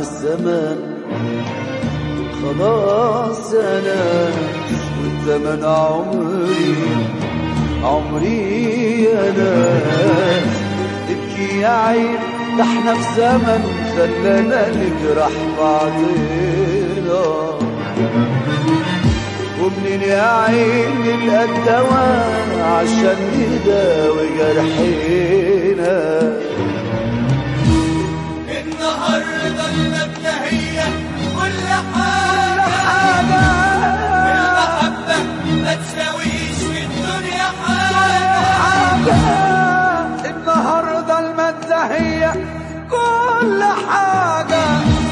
الزمان خلاص يا ناس والزمن عمري عمري يا ناس ابكي يا عين ده احنا في زمن خلانا نجرح بعضنا ومنين يا عين نلقى الدواء عشان نداوي جرحنا النهارده المبدئية كل حاجة المحبة ما تساويش في الدنيا حاجة النهارده المادة هي كل حاجة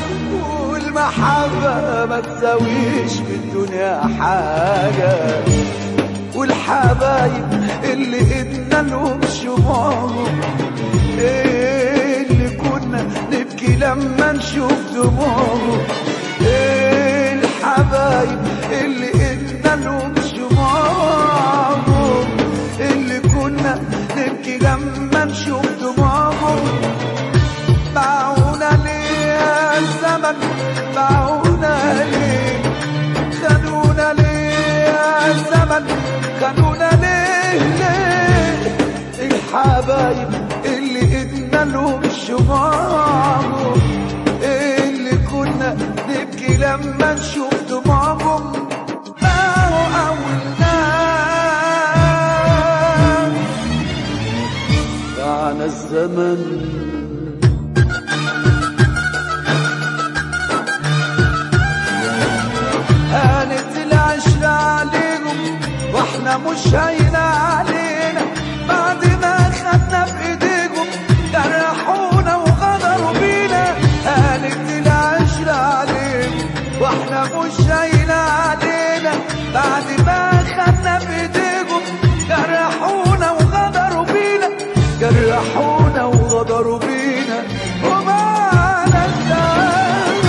والمحبة ما تساويش في الدنيا حاجة والحبايب اللي ادنا لهم شموعهم إيه اللي كنا نبكي لما نشوف دموعهم إيه الحبايب اللي ادنا لهم شموعهم اللي كنا نبكي لما نشوف دموعهم باعونا ليه يا الزمن باعونا ليه خانونا ليه يا الزمن خانونا ليه ليه الحبايب اللي ادنا لهم شموعهم اللي كنا نبكي لما نشوف دموعهم باعوا اول ناس باعنا الزمن هانت العشرة عليهم واحنا مش هينا علينا بعد ما خدنا في ايديهم جرحونا وغدروا بينا هانت العشرة عليهم واحنا مش هينا علينا بعد ما خدنا في ايديهم جرحونا وغدروا بينا جرحونا وغدروا بينا ومعنا الزمن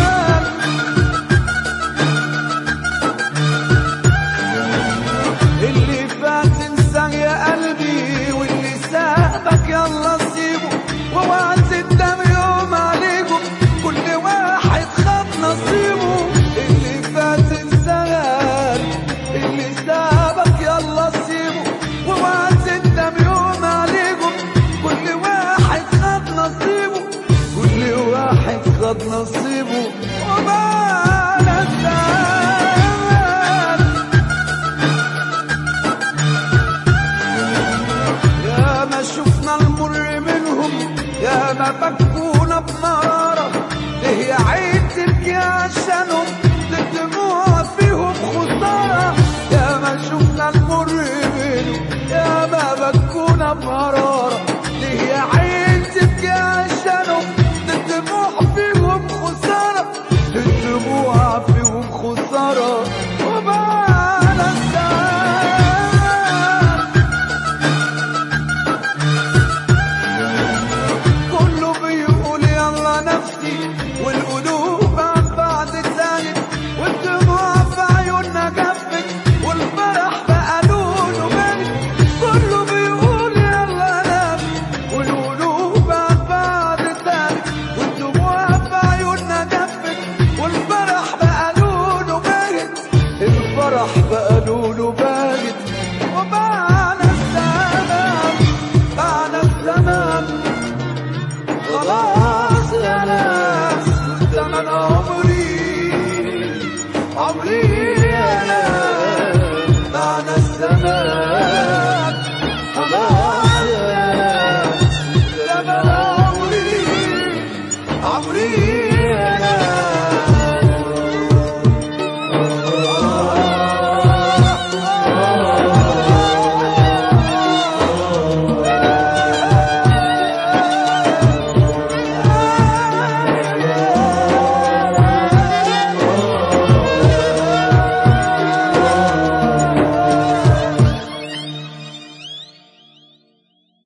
اللي فات انسى يا قلبي واللي سابك يلا سيبه ووعد الدم يوم عليكم كل واحد خد نصيبه اللي فات انسى يا قلبي اللي سابك يلا سيبه ووعد الدم يوم عليكم كل واحد خد نصيبه كل واحد خد نصيبه ومعنا الزمن يا ما شفنا المر منهم يا ما بكونا بمرارة ليه يا عين تبكي عشانهم الدموع فيهم خسارة يا ما شفنا المر منهم يا ما بكونا بمرارة ليه يا عين تبكي عشانهم الدموع فيهم خسارة الدموع فيهم خسارة وبعد الزمان كله بيقول يلا نفسي والقلوب عن بعض تاني والدموع في عيوننا جفت والفرح بقى لونه مالي كله بيقول يلا نفسي والقلوب عن بعض تاني والدموع في عيوننا جفت والفرح بقى لونه باهت الفرح بقى لونه باهت